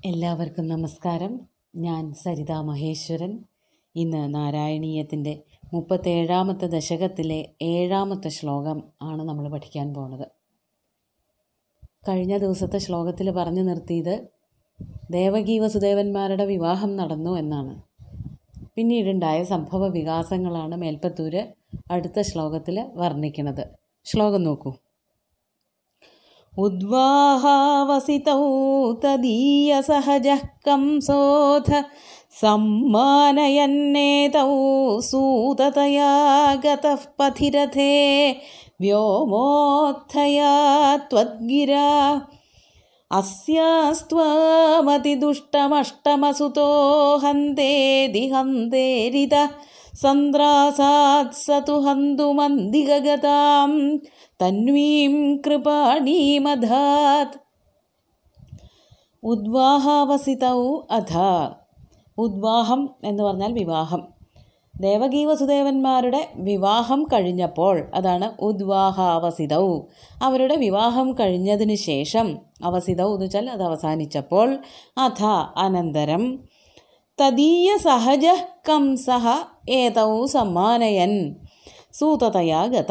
എല്ലാവർക്കും നമസ്കാരം ഞാൻ സരിത മഹേശ്വരൻ ഇന്ന് നാരായണീയത്തിൻ്റെ മുപ്പത്തേഴാമത്തെ ദശകത്തിലെ ഏഴാമത്തെ ശ്ലോകം ആണ് നമ്മൾ പഠിക്കാൻ പോണത് കഴിഞ്ഞ ദിവസത്തെ ശ്ലോകത്തിൽ പറഞ്ഞു നിർത്തിയത് ദേവകീ വസുദേവന്മാരുടെ വിവാഹം നടന്നു എന്നാണ് പിന്നീടുണ്ടായ സംഭവ വികാസങ്ങളാണ് മേൽപ്പത്തൂര് അടുത്ത ശ്ലോകത്തിൽ വർണ്ണിക്കുന്നത് ശ്ലോകം നോക്കൂ ഉദ്വാഹാവസിതൗ തദീയസഹജഃ കംസോധ സമ്മാനയന്നേതൗ സൂതതയാ ഗതഃ പഥിരഥേ വ്യോമോത്ഥയാ त्वद्गिरा अस्यास्त्वामतिदुष्टमष्टमसुतो हन्तेति हन्तेरित सन्द्रासात् स तु हन्तुमन्दिगगतां തന്വീം കൃപാണീമധാത് ഉദ്വാഹാവസിതൗ അധ ഉദ്വാഹം എന്ന് പറഞ്ഞാൽ വിവാഹം ദേവകീ വസുദേവന്മാരുടെ വിവാഹം കഴിഞ്ഞപ്പോൾ അതാണ് ഉദ്വാഹാവസിതൗ അവരുടെ വിവാഹം കഴിഞ്ഞതിന് ശേഷം അവസിതൗ എന്ന് വെച്ചാൽ അത് അവസാനിച്ചപ്പോൾ അധ അനന്തരം തദീയ സഹജ കംസഹ ഏതൗ സമ്മാനയൻ സൂതതയാ ഗത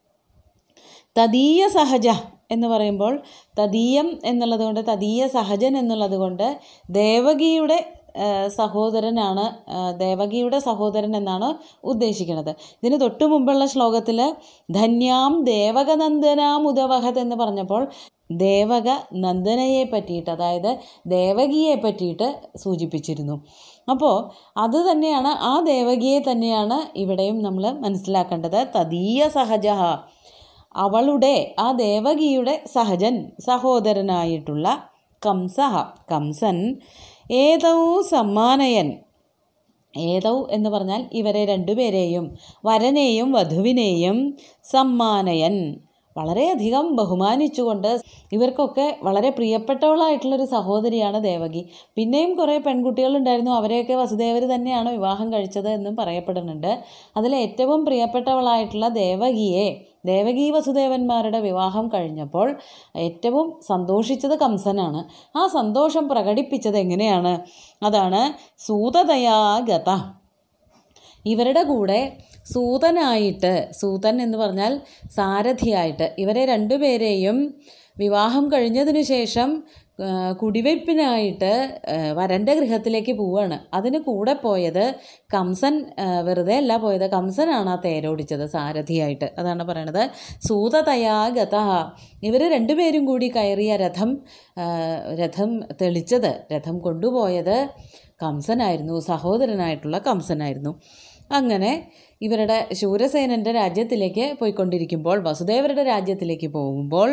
തദീയ സഹജ എന്ന് പറയുമ്പോൾ തദീയം എന്നുള്ളത് കൊണ്ട് തദീയ സഹജൻ എന്നുള്ളത് കൊണ്ട് ദേവകിയുടെ സഹോദരനാണ് ദേവകിയുടെ സഹോദരൻ എന്നാണ് ഉദ്ദേശിക്കുന്നത് ഇതിന് തൊട്ടു മുമ്പുള്ള ശ്ലോകത്തിൽ ധന്യാം ദേവകനന്ദനാം ഉദവഹത് എന്ന് പറഞ്ഞപ്പോൾ ദേവക നന്ദനയെ പറ്റിയിട്ട് അതായത് ദേവകിയെ പറ്റിയിട്ട് സൂചിപ്പിച്ചിരുന്നു അപ്പോൾ അത് തന്നെയാണ് ആ ദേവകിയെ തന്നെയാണ് ഇവിടെയും നമ്മൾ മനസ്സിലാക്കേണ്ടത് തദീയ സഹജ അവളുടെ ആ ദേവകിയുടെ സഹജൻ സഹോദരനായിട്ടുള്ള കംസഹ കംസൻ ഏതൗ സമ്മാനയൻ ഏതൗ എന്ന് പറഞ്ഞാൽ ഇവരെ രണ്ടുപേരെയും വരനെയും വധുവിനെയും സമ്മാനയൻ വളരെയധികം ബഹുമാനിച്ചുകൊണ്ട് ഇവർക്കൊക്കെ വളരെ പ്രിയപ്പെട്ടവളായിട്ടുള്ളൊരു സഹോദരിയാണ് ദേവകി പിന്നെയും കുറേ പെൺകുട്ടികളുണ്ടായിരുന്നു അവരെയൊക്കെ വസുദേവർ തന്നെയാണ് വിവാഹം കഴിച്ചത് എന്നും പറയപ്പെടുന്നുണ്ട് അതിൽ ഏറ്റവും പ്രിയപ്പെട്ടവളായിട്ടുള്ള ദേവകിയെ ദേവകീ വസുദേവന്മാരുടെ വിവാഹം കഴിഞ്ഞപ്പോൾ ഏറ്റവും സന്തോഷിച്ചത് കംസനാണ് ആ സന്തോഷം പ്രകടിപ്പിച്ചത് എങ്ങനെയാണ് അതാണ് സൂതതയാഗത ഇവരുടെ കൂടെ സൂതനായിട്ട് സൂതൻ എന്ന് പറഞ്ഞാൽ സാരഥിയായിട്ട് ഇവരെ രണ്ടുപേരെയും വിവാഹം കഴിഞ്ഞതിനു ശേഷം കുടിവയ്പ്പിനായിട്ട് വരൻ്റെ ഗൃഹത്തിലേക്ക് പോവുകയാണ് അതിന് കൂടെ പോയത് കംസൻ വെറുതെ അല്ല പോയത് കംസനാണ് ആ തേരോടിച്ചത് സാരഥിയായിട്ട് അതാണ് പറയണത് സൂതതയാഗത ഇവർ രണ്ടുപേരും കൂടി കയറിയ രഥം രഥം തെളിച്ചത് രഥം കൊണ്ടുപോയത് കംസനായിരുന്നു സഹോദരനായിട്ടുള്ള കംസനായിരുന്നു അങ്ങനെ ഇവരുടെ ശൂരസേനൻ്റെ രാജ്യത്തിലേക്ക് പോയിക്കൊണ്ടിരിക്കുമ്പോൾ വസുദേവരുടെ രാജ്യത്തിലേക്ക് പോകുമ്പോൾ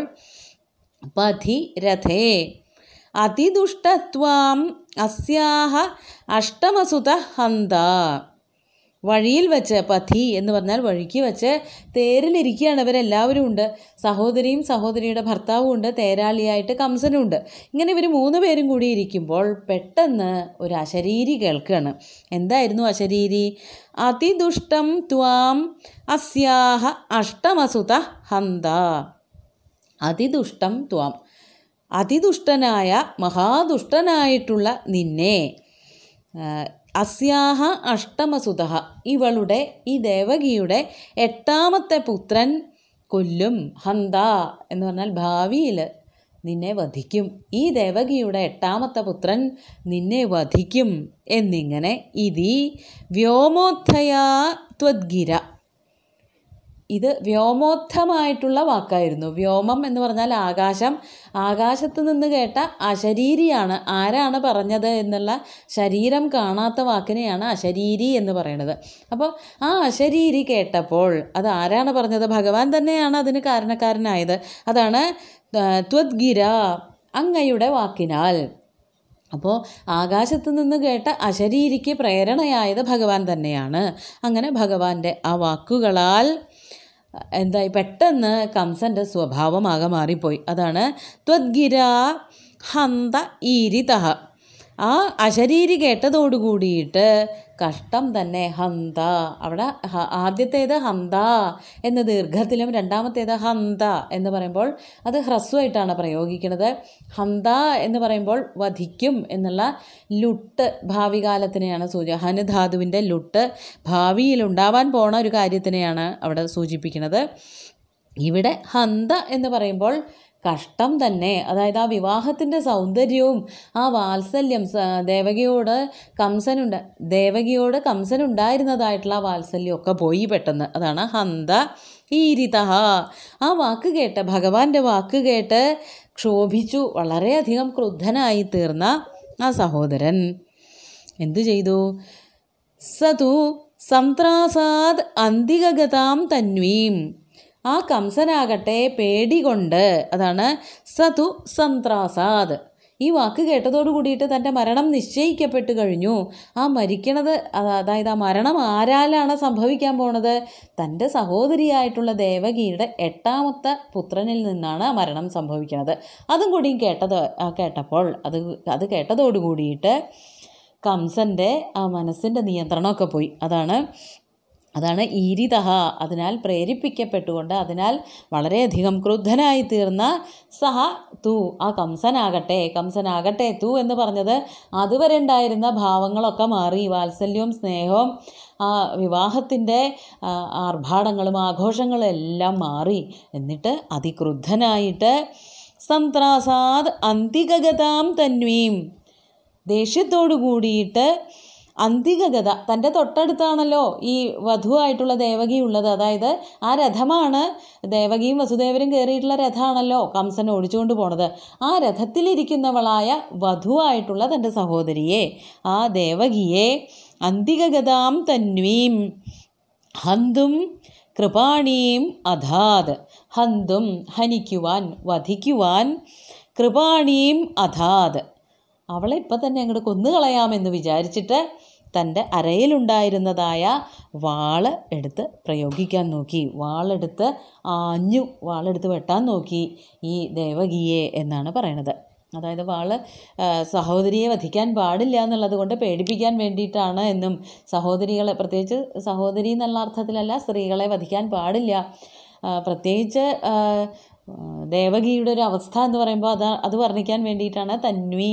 പഥി രഥേ അതിദുഷ്ടത്വാം അസ്യാഹ അഷ്ടമസുത ഹന്ത വഴിയിൽ വെച്ച് പഥി എന്ന് പറഞ്ഞാൽ വഴിക്ക് വെച്ച് തേരിലിരിക്കുകയാണ് ഇവരെല്ലാവരും ഉണ്ട് സഹോദരിയും സഹോദരിയുടെ ഭർത്താവും ഉണ്ട് തേരാളിയായിട്ട് കംസനും ഉണ്ട് ഇങ്ങനെ ഇവർ മൂന്ന് പേരും കൂടി ഇരിക്കുമ്പോൾ പെട്ടെന്ന് ഒരു അശരീരി കേൾക്കുകയാണ് എന്തായിരുന്നു അശരീരി അതിദുഷ്ടം ത്വാം അസ്യാഹ അഷ്ടമസുത ഹന്ത അതിദുഷ്ടം ത്വാം അതിദുഷ്ടനായ മഹാദുഷ്ടനായിട്ടുള്ള നിന്നെ അസ്യാഹ അഷ്ടമസുത ഇവളുടെ ഈ ദേവകിയുടെ എട്ടാമത്തെ പുത്രൻ കൊല്ലും ഹന്ത എന്ന് പറഞ്ഞാൽ ഭാവിയിൽ നിന്നെ വധിക്കും ഈ ദേവകിയുടെ എട്ടാമത്തെ പുത്രൻ നിന്നെ വധിക്കും എന്നിങ്ങനെ ഇതി വ്യോമോത്ഥയാ ത്വദ്ഗിര ഇത് വ്യോമോത്ഥമായിട്ടുള്ള വാക്കായിരുന്നു വ്യോമം എന്ന് പറഞ്ഞാൽ ആകാശം ആകാശത്ത് നിന്ന് കേട്ട അശരീരിയാണ് ആരാണ് പറഞ്ഞത് എന്നുള്ള ശരീരം കാണാത്ത വാക്കിനെയാണ് അശരീരി എന്ന് പറയുന്നത് അപ്പോൾ ആ അശരീരി കേട്ടപ്പോൾ അത് ആരാണ് പറഞ്ഞത് ഭഗവാൻ തന്നെയാണ് അതിന് കാരണക്കാരനായത് അതാണ് ത്വദ്ഗിര അങ്ങയുടെ വാക്കിനാൽ അപ്പോൾ ആകാശത്ത് നിന്ന് കേട്ട അശരീരിക്ക് പ്രേരണയായത് ഭഗവാൻ തന്നെയാണ് അങ്ങനെ ഭഗവാന്റെ ആ വാക്കുകളാൽ എന്തായി പെട്ടെന്ന് കംസൻ്റെ സ്വഭാവമാകെ മാറിപ്പോയി അതാണ് ത്വദ്ഗിര ഹന്ത ഈരിതഹ ആ അശരീരി കേട്ടതോടുകൂടിയിട്ട് കഷ്ടം തന്നെ ഹന്ത അവിടെ ഹ- ആദ്യത്തേത് ഹന്ത എന്ന് ദീർഘത്തിലും രണ്ടാമത്തേത് ഹന്ത എന്ന് പറയുമ്പോൾ അത് ഹ്രസ്വമായിട്ടാണ് പ്രയോഗിക്കുന്നത് ഹന്ത എന്ന് പറയുമ്പോൾ വധിക്കും എന്നുള്ള ലുട്ട് ഭാവി കാലത്തിനെയാണ് സൂചി ഹനുധാതുവിൻ്റെ ലുട്ട് ഭാവിയിൽ ഉണ്ടാവാൻ പോണ ഒരു കാര്യത്തിനെയാണ് അവിടെ സൂചിപ്പിക്കുന്നത് ഇവിടെ ഹന്ത എന്ന് പറയുമ്പോൾ കഷ്ടം തന്നെ അതായത് ആ വിവാഹത്തിൻ്റെ സൗന്ദര്യവും ആ വാത്സല്യം സ- ദേവകിയോട് കംസനുണ്ട് ദേവകിയോട് കംസനുണ്ടായിരുന്നതായിട്ടുള്ള ആ വാത്സല്യമൊക്കെ പോയി പെട്ടെന്ന് അതാണ് ഹന്ത ഈരിത ആ വാക്ക് കേട്ട് ഭഗവാന്റെ വാക്ക് കേട്ട് ക്ഷോഭിച്ചു വളരെയധികം ക്രുദ്ധനായി തീർന്ന ആ സഹോദരൻ എന്തു ചെയ്തു സതു സന്ത്രാസാദ് അന്തികഗതാം തന്വീം ആ കംസനാകട്ടെ പേടികൊണ്ട് അതാണ് സതു സന്ത്രാസാദ് ഈ വാക്ക് കേട്ടതോട് കൂടിയിട്ട് തൻ്റെ മരണം നിശ്ചയിക്കപ്പെട്ട് കഴിഞ്ഞു ആ മരിക്കണത് അത- അതായത് ആ മരണം ആരാലാണ് സംഭവിക്കാൻ പോണത് തൻ്റെ സഹോദരിയായിട്ടുള്ള ദേവകിയുടെ എട്ടാമത്തെ പുത്രനിൽ നിന്നാണ് ആ മരണം സംഭവിക്കുന്നത് അതും കൂടിയും കേട്ടത് ആ കേട്ടപ്പോൾ അത് അത് കേട്ടതോട് കൂടിയിട്ട് കംസൻ്റെ ആ മനസ്സിൻ്റെ നിയന്ത്രണമൊക്കെ പോയി അതാണ് അതാണ് ഈരിതഹ അതിനാൽ പ്രേരിപ്പിക്കപ്പെട്ടുകൊണ്ട് അതിനാൽ വളരെയധികം ക്രുദ്ധനായി തീർന്ന സഹ തു ആ കംസനാകട്ടെ കംസനാകട്ടെ തു എന്ന് പറഞ്ഞത് അതുവരെ ഉണ്ടായിരുന്ന ഭാവങ്ങളൊക്കെ മാറി വാത്സല്യവും സ്നേഹവും ആ വിവാഹത്തിൻ്റെ ആ, ആർഭാടങ്ങളും ആഘോഷങ്ങളും എല്ലാം മാറി എന്നിട്ട് അതിക്രുദ്ധനായിട്ട് സന്ത്രാസാദ് അന്തികഗതാം തന്വീം ദേഷ്യത്തോടു കൂടിയിട്ട് അന്തികഗത തൻ്റെ തൊട്ടടുത്താണല്ലോ ഈ വധുവായിട്ടുള്ള ദേവകി ഉള്ളത് അതായത് ആ രഥമാണ് ദേവകിയും വസുദേവരും കയറിയിട്ടുള്ള രഥമാണല്ലോ കംസൻ ഓടിച്ചുകൊണ്ട് പോണത് ആ രഥത്തിലിരിക്കുന്നവളായ വധുവായിട്ടുള്ള തൻ്റെ സഹോദരിയെ ആ ദേവകിയെ അന്തികഗതാം തന്വീം ഹന്തും കൃപാണീം അധാത് ഹന്തും ഹനിക്കുവാൻ വധിക്കുവാൻ കൃപാണീം അധാത് അവളെ ഇപ്പം തന്നെ അങ്ങോട്ട് കൊന്നുകളയാമെന്ന് വിചാരിച്ചിട്ട് തൻ്റെ അരയിലുണ്ടായിരുന്നതായ വാള് എടുത്ത് പ്രയോഗിക്കാൻ നോക്കി വാളെടുത്ത് ആഞ്ഞു വാളെടുത്ത് വെട്ടാൻ നോക്കി ഈ ദേവകിയെ എന്നാണ് പറയണത് അതായത് വാള് ആ, സഹോദരിയെ വധിക്കാൻ പാടില്ല എന്നുള്ളത് കൊണ്ട് പേടിപ്പിക്കാൻ വേണ്ടിയിട്ടാണ് എന്നും സഹോദരികളെ പ്രത്യേകിച്ച് സഹോദരി എന്നുള്ള അർത്ഥത്തിലല്ല സ്ത്രീകളെ വധിക്കാൻ പാടില്ല ആ, പ്രത്യേകിച്ച് ആ, ആ, ദേവകിയുടെ ഒരു അവസ്ഥ എന്ന് പറയുമ്പോൾ അത് അത് വർണ്ണിക്കാൻ വേണ്ടിയിട്ടാണ് തന്വി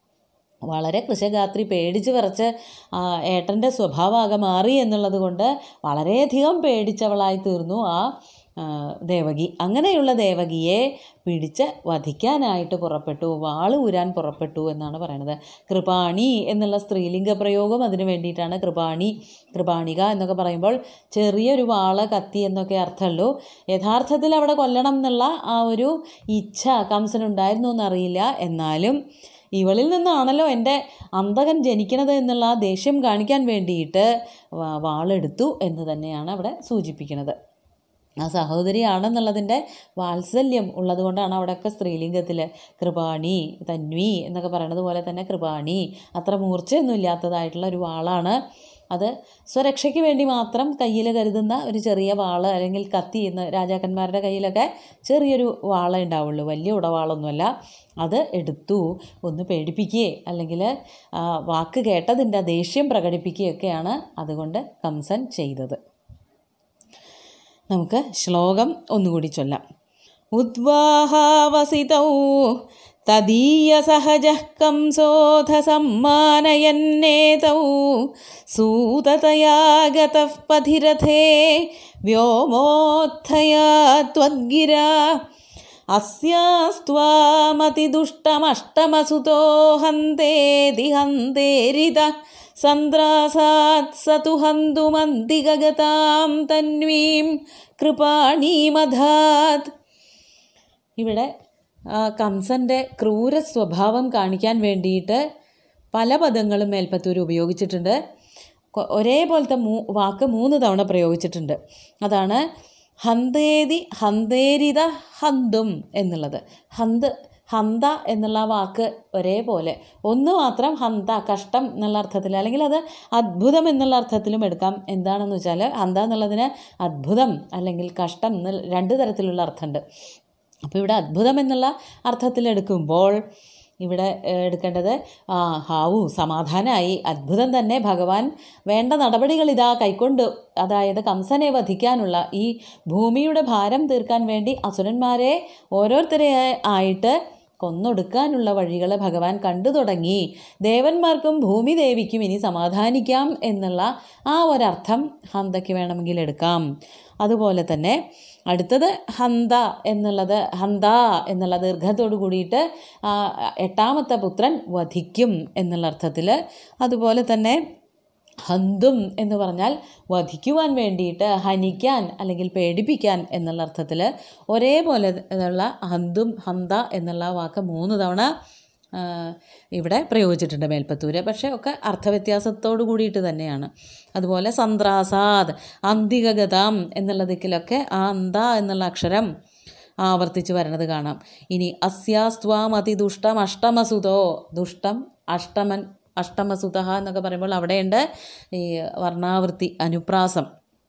വളരെ കൃഷഗാത്രി പേടിച്ച് വിറച്ച് ആ, ഏട്ടൻ്റെ സ്വഭാവമാകെ മാറി എന്നുള്ളത് കൊണ്ട് വളരെയധികം പേടിച്ചവളായി തീർന്നു ആ ആ, ദേവകി അങ്ങനെയുള്ള ദേവകിയെ പിടിച്ച് വധിക്കാനായിട്ട് പുറപ്പെട്ടു വാള് ഊരാൻ പുറപ്പെട്ടു എന്നാണ് പറയുന്നത് കൃപാണി എന്നുള്ള സ്ത്രീലിംഗ പ്രയോഗം അതിന് വേണ്ടിയിട്ടാണ് കൃപാണി കൃപാണിക എന്നൊക്കെ പറയുമ്പോൾ ചെറിയൊരു വാള് കത്തി എന്നൊക്കെ അർത്ഥമുള്ളൂ യഥാർത്ഥത്തിൽ അവിടെ കൊല്ലണം എന്നുള്ള ആ ഒരു ഇച്ഛ കംസനുണ്ടായിരുന്നു എന്നറിയില്ല എന്നാലും ഇവളിൽ നിന്നാണല്ലോ എൻ്റെ അന്തകൻ ജനിക്കണത് എന്നുള്ള ആ ദേഷ്യം കാണിക്കാൻ വേണ്ടിയിട്ട് വാ- വാളെടുത്തു എന്ന് തന്നെയാണ് അവിടെ സൂചിപ്പിക്കുന്നത് ആ സഹോദരിയാണെന്നുള്ളതിൻ്റെ വാത്സല്യം ഉള്ളതുകൊണ്ടാണ് അവിടെയൊക്കെ സ്ത്രീലിംഗത്തിൽ കൃപാണി തന്വി എന്നൊക്കെ പറയുന്നത് പോലെ തന്നെ കൃപാണി അത്ര മൂർച്ചയൊന്നും ഇല്ലാത്തതായിട്ടുള്ള ഒരു വാളാണ് അത് സ്വരക്ഷയ്ക്ക് വേണ്ടി മാത്രം കയ്യിൽ കരുതുന്ന ഒരു ചെറിയ വാള് അല്ലെങ്കിൽ കത്തി എന്ന് രാജാക്കന്മാരുടെ കയ്യിലൊക്കെ ചെറിയൊരു വാള ഉണ്ടാവുള്ളൂ വലിയ ഉടവാളൊന്നുമല്ല അത് എടുത്തു ഒന്ന് പേടിപ്പിക്കുകയെ അല്ലെങ്കിൽ ആ, വാക്ക് കേട്ടതിൻ്റെ ദേഷ്യം പ്രകടിപ്പിക്കുകയൊക്കെയാണ് അതുകൊണ്ട് കംസൻ ചെയ്തത് നമുക്ക് ശ്ലോകം ഒന്നുകൂടി ചൊല്ലാം ഉദ്വാഹാവസിതൗ തദീയസഹജ കംസോധ സമ്മാനയന്നേതൗ സൂതതയാ ഗതഃ പഥിരഥേ വ്യോമോത്ഥയാ ത്വദ്ഗിരാ അസ്യാസ്ത്വാമതിദുഷ്ടമഷ്ടമസുതോ ഹന്തേതി ഹന്തേരിത സന്ത്രാസാത് സതു ഹന്തുമന്തികഗതാം തന്വീം കൃപാണീമധാത് ഇവിടെ ആ, കംസൻ്റെ ക്രൂര സ്വഭാവം കാണിക്കാൻ വേണ്ടിയിട്ട് പല പദങ്ങളും മേൽപ്പത്തൂർ ഉപയോഗിച്ചിട്ടുണ്ട് കൊ- ഒരേപോലത്തെ മൂ വാക്ക് മൂന്ന് തവണ പ്രയോഗിച്ചിട്ടുണ്ട് അതാണ് ഹന്തേതി ഹന്തേരിത ഹന്തും എന്നുള്ളത് ഹന്ത് ഹന്ത എന്നുള്ള ആ വാക്ക് ഒരേപോലെ ഒന്ന് മാത്രം ഹന്ത കഷ്ടം എന്നുള്ള അർത്ഥത്തിൽ അല്ലെങ്കിൽ അത് അത്ഭുതം എന്നുള്ള അർത്ഥത്തിലും എടുക്കാം എന്താണെന്ന് വെച്ചാൽ ഹന്ത എന്നുള്ളതിന് അത്ഭുതം അല്ലെങ്കിൽ കഷ്ടം എന്ന് രണ്ട് തരത്തിലുള്ള അർത്ഥമുണ്ട് അപ്പോൾ ഇവിടെ അത്ഭുതം എന്നുള്ള അർത്ഥത്തിലെടുക്കുമ്പോൾ ഇവിടെ ഏഹ്, എടുക്കേണ്ടത് ആ ഹാവു സമാധാനമായി അത്ഭുതം തന്നെ ഭഗവാൻ വേണ്ട നടപടികൾ ഇതാ കൈക്കൊണ്ട് അതായത് കംസനെ വധിക്കാനുള്ള ഈ ഭൂമിയുടെ ഭാരം തീർക്കാൻ വേണ്ടി അസുരന്മാരെ ഓരോരുത്തരെ ആയിട്ട് കൊന്നൊടുക്കാനുള്ള വഴികളെ ഭഗവാൻ കണ്ടു തുടങ്ങി ദേവന്മാർക്കും ഭൂമി ദേവിക്കും ഇനി സമാധാനിക്കാം എന്നുള്ള ആ ഒരർത്ഥം ഹന്തയ്ക്ക് വേണമെങ്കിൽ എടുക്കാം അതുപോലെ തന്നെ അടുത്തത് ഹന്ത എന്നുള്ളത് ഹന്ത എന്നുള്ള ദീർഘത്തോട് കൂടിയിട്ട് ആ, എട്ടാമത്തെ പുത്രൻ വധിക്കും എന്നുള്ള അർത്ഥത്തിൽ അതുപോലെ തന്നെ ഹന്തും എന്ന് പറഞ്ഞാൽ വധിക്കുവാൻ വേണ്ടിയിട്ട് ഹനിക്കാൻ അല്ലെങ്കിൽ പേടിപ്പിക്കാൻ എന്നുള്ള അർത്ഥത്തിൽ ഒരേപോലെ ഉള്ള ഹന്തും ഹന്ത എന്നുള്ള വാക്ക് മൂന്ന് തവണ ആ, ഇവിടെ പ്രയോഗിച്ചിട്ടുണ്ട് മേൽപ്പത്തൂര് പക്ഷേ ഒക്കെ അർത്ഥവ്യത്യാസത്തോട് കൂടിയിട്ട് തന്നെയാണ് അതുപോലെ സന്ത്രാസാദ് അന്തികഗതാം എന്നുള്ള ദിക്കിലൊക്കെ ആ അന്ത എന്നുള്ള അക്ഷരം ആവർത്തിച്ച് വരണത് കാണാം ഇനി അസ്യാസ്ത്വാം അതിദുഷ്ടം അഷ്ടമസുതോ ദുഷ്ടം അഷ്ടമൻ അഷ്ടമസുത എന്നൊക്കെ പറയുമ്പോൾ അവിടെയുണ്ട് ഈ വർണ്ണാവൃത്തി അനുപ്രാസം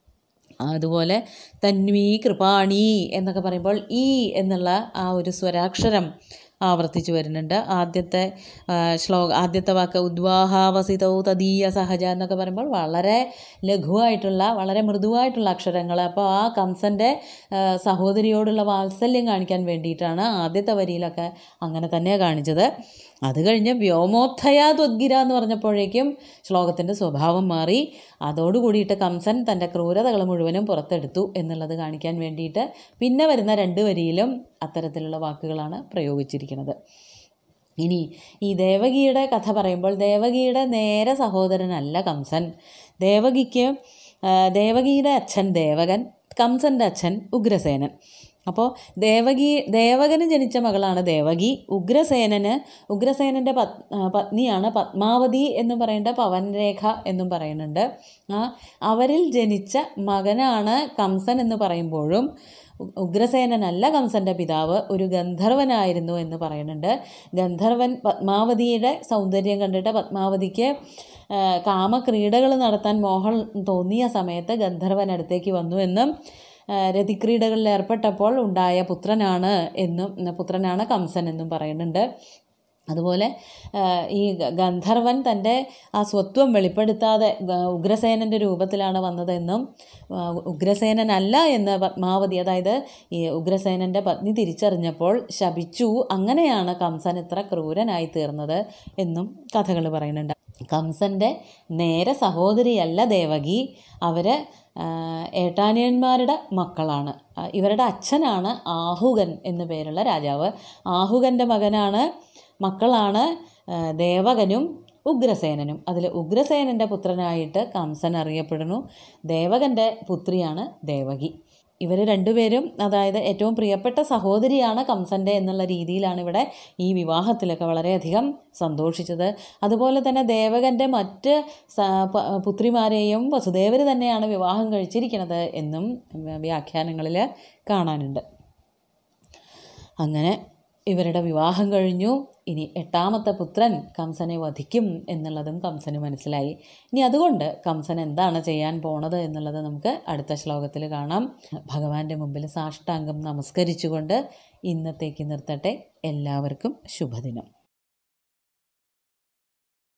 അതുപോലെ തന്വീ കൃപാണി എന്നൊക്കെ പറയുമ്പോൾ ഈ എന്നുള്ള ആ ഒരു സ്വരാക്ഷരം ആവർത്തിച്ച് വരുന്നുണ്ട് ആദ്യത്തെ ആ, ശ്ലോക ആദ്യത്തെ വാക്ക് ഉദ്വാഹാവസിതൗ തദീയ സഹജ എന്നൊക്കെ പറയുമ്പോൾ വളരെ ലഘുവായിട്ടുള്ള വളരെ മൃദുവായിട്ടുള്ള അക്ഷരങ്ങൾ അപ്പോൾ ആ കംസൻ്റെ ആ, സഹോദരിയോടുള്ള വാത്സല്യം കാണിക്കാൻ വേണ്ടിയിട്ടാണ് ആദ്യത്തെ വരിയിലൊക്കെ അങ്ങനെ തന്നെയാണ് കാണിച്ചത് അത് കഴിഞ്ഞ് വ്യോമോത്ഥയാ ത്വദ്ഗിര എന്ന് പറഞ്ഞപ്പോഴേക്കും ശ്ലോകത്തിൻ്റെ സ്വഭാവം മാറി അതോടുകൂടിയിട്ട് കംസൻ തൻ്റെ ക്രൂരതകൾ മുഴുവനും പുറത്തെടുത്തു എന്നുള്ളത് കാണിക്കാൻ വേണ്ടിയിട്ട് പിന്നെ വരുന്ന രണ്ട് വരിയിലും അത്തരത്തിലുള്ള വാക്കുകളാണ് പ്രയോഗിച്ചിരിക്കുന്നത് ഇനി ഈ ദേവകിയുടെ കഥ പറയുമ്പോൾ ദേവകിയുടെ നേരെ സഹോദരനല്ല കംസൻ ദേവകിക്ക് ആ, ദേവകിയുടെ അച്ഛൻ ദേവകൻ കംസൻ്റെ അച്ഛൻ ഉഗ്രസേനൻ അപ്പോൾ ദേവകി ദേവകന് ജനിച്ച മകളാണ് ദേവകി ഉഗ്രസേനന് ഉഗ്രസേനൻ്റെ പത് ആ, പത്നിയാണ് പത്മാവതി എന്ന് പറയേണ്ട പവൻരേഖ എന്നും പറയുന്നുണ്ട് ആ അവരിൽ ജനിച്ച മകനാണ് കംസൻ എന്ന് പറയുമ്പോഴും ഉ- ഉഗ്രസേനനല്ല കംസൻ്റെ പിതാവ് ഒരു ഗന്ധർവനായിരുന്നു എന്ന് പറയുന്നുണ്ട് ഗന്ധർവൻ പത്മാവതിയുടെ സൗന്ദര്യം കണ്ടിട്ട് പത്മാവതിക്ക് ആ, കാമക്രീഡകൾ നടത്താൻ മോഹം തോന്നിയ സമയത്ത് ഗന്ധർവൻ അടുത്തേക്ക് വന്നു എന്നും ആ, രതിക്രീഡകളിൽ ഏർപ്പെട്ടപ്പോൾ ഉണ്ടായ പുത്രനാണ് എന്നും പുത്രനാണ് കംസൻ എന്നും പറയുന്നുണ്ട് അതുപോലെ ആ, ഈ ഗ- ഗന്ധർവൻ തൻ്റെ ആ സ്വത്വം വെളിപ്പെടുത്താതെ ഗ- ഉഗ്രസേനൻ്റെ രൂപത്തിലാണ് വന്നതെന്നും ആ, ഉഗ്രസേനനല്ല എന്ന് പത്മാവതി അതായത് ഈ ഉഗ്രസേനൻ്റെ പത്നി തിരിച്ചറിഞ്ഞപ്പോൾ ശപിച്ചു അങ്ങനെയാണ് കംസൻ ഇത്ര ക്രൂരനായി തീർന്നത് എന്നും കഥകൾ പറയുന്നുണ്ട് കംസൻ്റെ നേരെ സഹോദരിയല്ല ദേവകി അവർ ഏട്ടാനിയന്മാരുടെ മക്കളാണ് ആ, ഇവരുടെ അച്ഛനാണ് ആഹുകൻ എന്നു പേരുള്ള രാജാവ് ആഹുകൻ്റെ മകനാണ് മക്കളാണ് ആ, ദേവകനും ഉഗ്രസേനനും അതിൽ ഉഗ്രസേനൻ്റെ പുത്രനായിട്ട് കംസൻ അറിയപ്പെടുന്നു ദേവകൻ്റെ പുത്രിയാണ് ദേവകി ഇവർ രണ്ടുപേരും അതായത് ഏറ്റവും പ്രിയപ്പെട്ട സഹോദരിയാണ് കംസൻ്റെ എന്നുള്ള രീതിയിലാണ് ഇവിടെ ഈ വിവാഹത്തിലൊക്കെ വളരെയധികം സന്തോഷിച്ചത് അതുപോലെ തന്നെ ദേവകൻ്റെ മറ്റ് സ- പ- പുത്രിമാരെയും വസുദേവർ തന്നെയാണ് വിവാഹം കഴിച്ചിരിക്കുന്നത് എന്നും വ്യാഖ്യാനങ്ങളിൽ കാണാനുണ്ട് അങ്ങനെ ഇവരുടെ വിവാഹം കഴിഞ്ഞു ഇനി എട്ടാമത്തെ പുത്രൻ കംസനെ വധിക്കും എന്നുള്ളതും കംസന് മനസ്സിലായി ഇനി അതുകൊണ്ട് കംസൻ എന്താണ് ചെയ്യാൻ പോണത് എന്നുള്ളത് നമുക്ക് അടുത്ത ശ്ലോകത്തിൽ കാണാം ഭഗവാന്റെ മുമ്പിൽ സാഷ്ടാംഗം നമസ്കരിച്ചുകൊണ്ട് ഇന്നത്തേക്ക് നിർത്തട്ടെ എല്ലാവർക്കും ശുഭദിനം